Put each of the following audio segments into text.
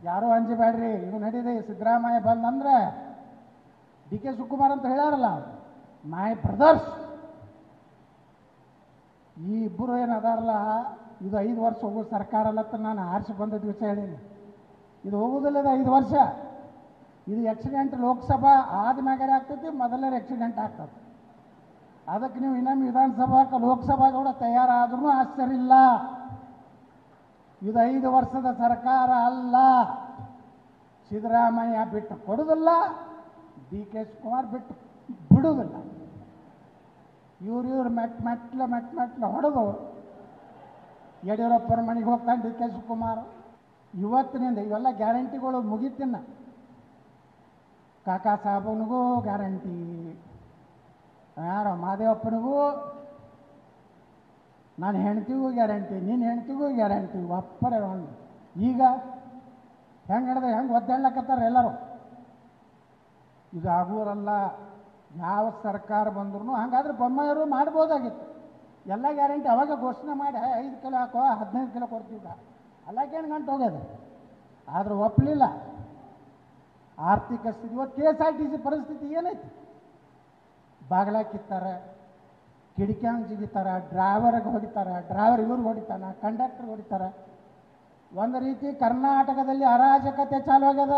ಯಾರೂ ಅಂಜಬೇಡ್ರಿ ಇದು ನಡೀದೆ ಸಿದ್ದರಾಮಯ್ಯ ಬಂದಂದ್ರೆ ಡಿ ಕೆ ಶಿವಕುಮಾರ್ ಅಂತ ಹೇಳ್ಯಾರಲ್ಲ ಮೈ ಬ್ರದರ್ಸ್ ಈ ಇಬ್ಬರು ಏನು ಅದಾರಲ್ಲ ಇದು ಐದು ವರ್ಷ ಹೋಗೋ ಸರ್ಕಾರ ಅಲ್ಲತ್ತ ನಾನು ಆರಿಸಿ ಬಂದ ದಿವಸ ಹೇಳೀನಿ ಇದು ಹೋಗುದಿಲ್ಲ ಇದು ಐದು ವರ್ಷ ಇದು ಆಕ್ಸಿಡೆಂಟ್ ಲೋಕಸಭಾ ಆದ್ಮ್ಯಾಗಾರೆ ಆಗ್ತೈತಿ ಮೊದಲನೇ ಆಕ್ಸಿಡೆಂಟ್ ಆಗ್ತದೆ ಅದಕ್ಕೆ ನೀವು ಇನ್ನೊಮ್ಮೆ ವಿಧಾನಸಭಾಕ್ಕೆ ಲೋಕಸಭಾ ಕೂಡ ತಯಾರಾದ್ರೂ ಆಶ್ಚರ್ಯ ಇಲ್ಲ ಇದು ಐದು ವರ್ಷದ ಸರ್ಕಾರ ಅಲ್ಲ ಸಿದ್ದರಾಮಯ್ಯ ಬಿಟ್ಟು ಕೊಡುವುದಿಲ್ಲ ಡಿ ಕೆ ಶಿವಕುಮಾರ್ ಬಿಟ್ಟು ಬಿಡುವುದಿಲ್ಲ ಇವ್ರು ಇವ್ರು ಮೆಟ್ ಮೆಟ್ಲ ಮೆಟ್ ಮೆಟ್ಲ ಹೊಡೆದು ಯಡಿಯೂರಪ್ಪರ ಮನೆಗೆ ಹೋಗ್ತಾನೆ ಡಿ ಕೆ ಶಿವಕುಮಾರ್ ಇವತ್ತಿನಿಂದ ಇವೆಲ್ಲ ಗ್ಯಾರಂಟಿಗಳು ಮುಗಿತಿನ್ನ ಕಾಕಾ ಸಾಹೇಬನಿಗೂ ಗ್ಯಾರಂಟಿ ಯಾರೋ ಮಾದೇವಪ್ಪನಿಗೂ ನಾನು ಹೆಂಡ್ತಿಗೂ ಗ್ಯಾರಂಟಿ ನಿನ್ನ ಹೆಂಡ್ತಿಗೂ ಗ್ಯಾರಂಟಿ ಒಪ್ಪರೆ ಒಂದು ಈಗ ಹೆಂಗೆ ಹಿಡ್ದು ಹೆಂಗೆ ಒದ್ದಾಡ್ಲಕತ್ತಾರ ಎಲ್ಲರೂ ಇದು ಆಗುವರಲ್ಲ ಯಾವ ಸರ್ಕಾರ ಬಂದ್ರು ಹಾಗಾದ್ರೆ ಬೊಮ್ಮಾಯರು ಮಾಡ್ಬೋದಾಗಿತ್ತು ಎಲ್ಲ ಗ್ಯಾರಂಟಿ ಅವಾಗ ಘೋಷಣೆ ಮಾಡಿ ಐದು ಕಿಲೋ ಹಾಕೋ ಹದಿನೈದು ಕಿಲೋ ಕೊಡ್ತಿದ್ದ ಅಲ್ಲಕ್ಕೇನು ಗಂಟು ಹೋಗ್ಯದ ಆದ್ರೆ ಒಪ್ಪಲಿಲ್ಲ ಆರ್ಥಿಕ ಸ್ಥಿತಿ ಇವತ್ತು K S R T C ಪರಿಸ್ಥಿತಿ ಏನೈತಿ ಬಾಗಿಲ ಕಿತ್ತಾರೆ ಕಿಡಿಕ್ಯಾಂಗ್ ಜಿಗಿತಾರೆ ಡ್ರೈವರ್ಗೆ ಹೊಡಿತಾರೆ ಡ್ರೈವರ್ ಇವ್ರಿಗೆ ಹೊಡಿತಾನೆ ಕಂಡಕ್ಟರ್ ಹೊಡಿತಾರೆ ಒಂದು ರೀತಿ ಕರ್ನಾಟಕದಲ್ಲಿ ಅರಾಜಕತೆ ಚಾಲು ಆಗ್ಯದ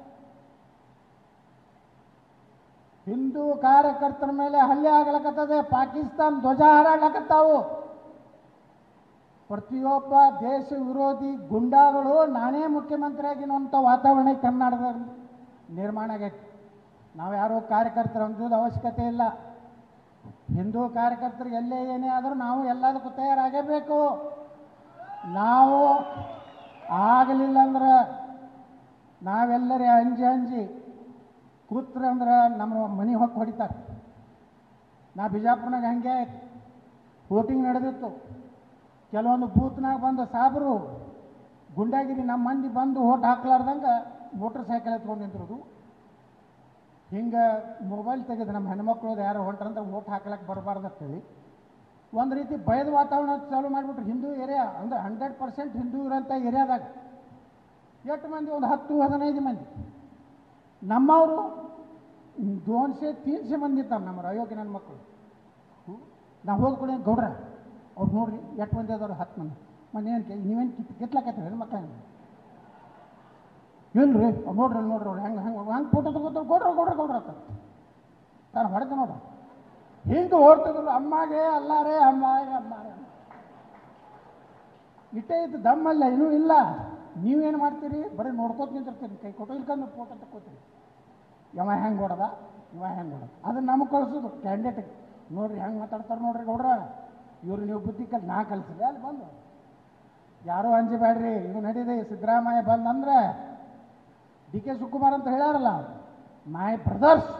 ಹಿಂದೂ ಕಾರ್ಯಕರ್ತರ ಮೇಲೆ ಹಲ್ಲೆ ಆಗ್ಲಕತ್ತದೆ ಪಾಕಿಸ್ತಾನ ಧ್ವಜ ಹಾರಾಡ್ಲಕತ್ತಾವು ಪ್ರತಿಯೊಬ್ಬ ದೇಶ ವಿರೋಧಿ ಗುಂಡಾಗಳು ನಾನೇ ಮುಖ್ಯಮಂತ್ರಿ ಆಗಿನಂಥ ವಾತಾವರಣ ಈ ಕರ್ನಾಟಕದಲ್ಲಿ ನಿರ್ಮಾಣ ಆಗೈತಿ ನಾವು ಯಾರೋ ಕಾರ್ಯಕರ್ತರು ಅಂಜೋದು ಅವಶ್ಯಕತೆ ಇಲ್ಲ ಹಿಂದೂ ಕಾರ್ಯಕರ್ತರು ಎಲ್ಲೇ ಏನೇ ಆದರೂ ನಾವು ಎಲ್ಲದಕ್ಕೂ ತಯಾರಾಗಬೇಕು ನಾವು ಆಗಲಿಲ್ಲ ಅಂದ್ರೆ ನಾವೆಲ್ಲರೇ ಅಂಜಿ ಅಂಜಿ ಕೂತ್ರೆ ಅಂದ್ರೆ ನಮ್ಮ ಮನೆ ಹೊಕ್ಕ ಹೊಡಿತಾರೆ ನಾ ಬಿಜಾಪುರ್ನಾಗ ಹಂಗೆ ಆಯ್ತು ವೋಟಿಂಗ್ ನಡೆದಿತ್ತು ಕೆಲವೊಂದು ಬೂತ್ನಾಗ ಬಂದು ಸಾಬ್ರು ಗುಂಡಾಗಿರಿ ನಮ್ಮ ಮಂದಿ ಬಂದು ಓಟ್ ಹಾಕ್ಲಾರ್ದಂಗೆ ಮೋಟ್ರ್ ಸೈಕಲ್ ಎತ್ಕೊಂಡು ನಿಂತಿರೋದು ಹಿಂಗೆ ಮೊಬೈಲ್ ತೆಗೆದು ನಮ್ಮ ಹೆಣ್ಮಕ್ಳು ಯಾರೋ ಹೊಂಟ್ರಂತ ಓಟ್ ಹಾಕ್ಲಕ್ಕೆ ಬರಬಾರ್ದು ಅಂತೇಳಿ ಒಂದು ರೀತಿ ಭಯದ ವಾತಾವರಣ ಚಾಲು ಮಾಡಿಬಿಟ್ರು ಹಿಂದೂ ಏರಿಯಾ ಅಂದ್ರೆ ಹಂಡ್ರೆಡ್ ಪರ್ಸೆಂಟ್ ಹಿಂದೂ ಇರೋಂಥ ಏರಿಯಾದಾಗ ಎಷ್ಟು ಮಂದಿ ಒಂದು ಹತ್ತು ಹದಿನೈದು ಮಂದಿ ನಮ್ಮವರು ದೋನ್ಸೆ ತೀನ್ಸೆ ಮಂದಿ ಇರ್ತಾರೆ ನಮ್ಮ ಅಯೋಗ್ಯ ನನ್ನ ಮಕ್ಕಳು ನಾವು ಹೋದ ಕೂಡ ಗೌಡ್ರ ಅವ್ರು ನೋಡ್ರಿ ಎಷ್ಟು ಮಂದಿ ಅದಾರು ಹತ್ತು ಮಂದಿ ಮನೇನು ನೀವೇನು ಕಿತ್ ಕಿತ್ಲಾಕತ್ತೀರಿ ಮಕ್ಕಳನ್ನ ಇಲ್ರಿ ಅವ್ರು ನೋಡ್ರಿ ಅಲ್ಲಿ ನೋಡ್ರಿ ಅವ್ರು ಹೆಂಗೆ ಹೆಂಗೆ ಹಂಗೆ ಫೋಟೋ ತಗೋತಾರೆ ಗೌಡ್ರ ಗೌಡ್ರ ಗೌಡ್ರ ಅಂತ ತಾನು ಹೊಡೆದ ನೋಡ್ರಿ ಹಿಂಗೆ ಓಡ್ತಿದ್ರು ಅಮ್ಮಗೆ ಅಲ್ಲಾರೇ ಅಮ್ಮಾರೆ ಅಮ್ಮಾರೆ ಇಟ್ಟೇ ಇತ್ತು ದಮ್ಮಲ್ಲ ಏನೂ ಇಲ್ಲ ನೀವೇನು ಮಾಡ್ತೀರಿ ಬರೀ ನೋಡ್ಕೋತ ನಿಂತಿರ್ತೀರಿ ಕೈ ಕೊಟ್ಟು ಇಲ್ಕೊಂಡು ಫೋಟೋ ತಕ್ಕೋತೀರಿ ಯವ ಹೆಂಗೆ ಹೊಡೆದ ಇವ ಹೆಂಗೆ ಹೊಡೆದ ಅದನ್ನ ನಮಗೆ ಕಳಿಸೋದು ಕ್ಯಾಂಡಿಡೇಟಿಗೆ ನೋಡ್ರಿ ಹೆಂಗೆ ಮಾತಾಡ್ತಾರೆ ನೋಡ್ರಿ ಗೌಡ್ರ ಇವ್ರು ನೀವು ಬುದ್ಧಿ ಕಲ್ ನಾ ಕಲಿಸಿದೆ ಅಲ್ಲಿ ಬಂದು ಯಾರೂ ಅಂಜಬೇಡ್ರಿ ಇದು ನಡೀದೆ ಸಿದ್ದರಾಮಯ್ಯ ಬಂದಂದ್ರೆ ಡಿ ಕೆ ಶಿವಕುಮಾರ್ ಅಂತ ಹೇಳ್ಯಾರಲ್ಲ ಮೈ ಬ್ರದರ್ಸ್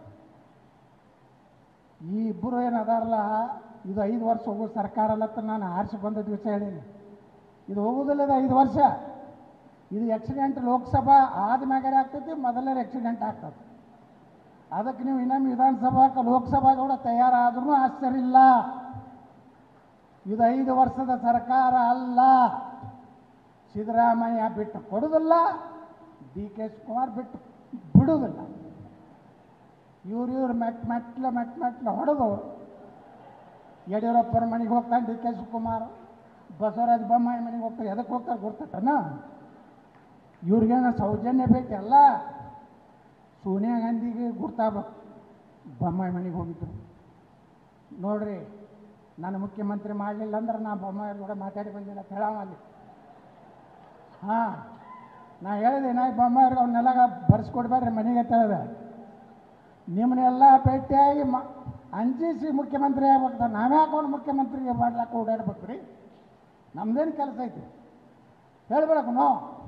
ಈ ಇಬ್ಬರು ಏನು ಅದಾರಲ್ಲ ಇದು ಐದು ವರ್ಷ ಹೋಗೋ ಸರ್ಕಾರ ಅಲ್ಲತ್ತ ನಾನು ಆರಿಸಿ ಬಂದ ದಿವಸ ಹೇಳೀನಿ ಇದು ಹೋಗುದಿಲ್ಲ ಇದು ಐದು ವರ್ಷ ಇದು ಆಕ್ಸಿಡೆಂಟ್ ಲೋಕಸಭಾ ಆದ್ಮ್ಯಾಗಾರೆ ಆಗ್ತೈತಿ ಮೊದಲನೇ ಆಕ್ಸಿಡೆಂಟ್ ಆಗ್ತದೆ ಅದಕ್ಕೆ ನೀವು ಇನ್ನೊಮ್ಮೆ ವಿಧಾನಸಭಾಕ್ಕೆ ಲೋಕಸಭಾ ಕೂಡ ತಯಾರಾದ್ರೂ ಆಶ್ಚರ್ಯ ಇಲ್ಲ ಇದು ಐದು ವರ್ಷದ ಸರ್ಕಾರ ಅಲ್ಲ ಸಿದ್ದರಾಮಯ್ಯ ಬಿಟ್ಟು ಕೊಡುವುದಿಲ್ಲ ಡಿ ಕೆ ಶಿವಕುಮಾರ್ ಬಿಟ್ಟು ಬಿಡುವುದಿಲ್ಲ ಇವ್ರು ಇವ್ರು ಮೆಟ್ ಮೆಟ್ಲ ಮೆಟ್ ಮೆಟ್ಲ ಹೊಡೆದು ಯಡಿಯೂರಪ್ಪರ ಮನೆಗೆ ಹೋಗ್ತಾನೆ ಡಿ ಕೆ ಶಿವಕುಮಾರ್ ಬಸವರಾಜ ಬೊಮ್ಮಾಯಿ ಮನೆಗೆ ಹೋಗ್ತಾರೆ ಎದಕ್ಕೆ ಹೋಗ್ತಾರೆ ಗೊತ್ತನ ಇವ್ರಿಗೇನು ಸೌಜನ್ಯ ಬೇಕಲ್ಲ ಸೋನಿಯಾ ಗಾಂಧಿಗೆ ಗುರ್ತಾಗಬೇಕು ಬೊಮ್ಮಾಯಿ ಮನೆಗೆ ಹೋಗಿದ್ರು ನೋಡ್ರಿ ನಾನು ಮುಖ್ಯಮಂತ್ರಿ ಮಾಡಲಿಲ್ಲ ಅಂದ್ರೆ ನಾ ಬೊಮ್ಮಾಯಿ ಕೂಡ ಮಾತಾಡಿ ಬಂದಿಲ್ಲ ಅಲ್ಲಿ ಹಾಂ ನಾ ಹೇಳಿದೆ ನಾ ಬೊಮ್ಮಾಯಿಗೆ ಅವನ್ನೆಲ್ಲ ಬರ್ಸ್ಕೊಡ್ಬೇಡ್ರಿ ಮನೆಗೆ ಅಂತ ಹೇಳಿದೆ ನಿಮ್ಮನ್ನೆಲ್ಲ ಭೇಟಿಯಾಗಿ ಮ ಅಂಜಿಸಿ ಮುಖ್ಯಮಂತ್ರಿ ಆಗ್ಬೇಕು ನಾವೇ ಹಾಕೊಂಡು ಮುಖ್ಯಮಂತ್ರಿಗೆ ಮಾಡ್ಲಾಕ ಓಡಾಡ್ಬೇಕು ರೀ ನಮ್ದೇನು ಕೆಲಸ ಐತಿ ಹೇಳ್ಬೇಕು ನೋ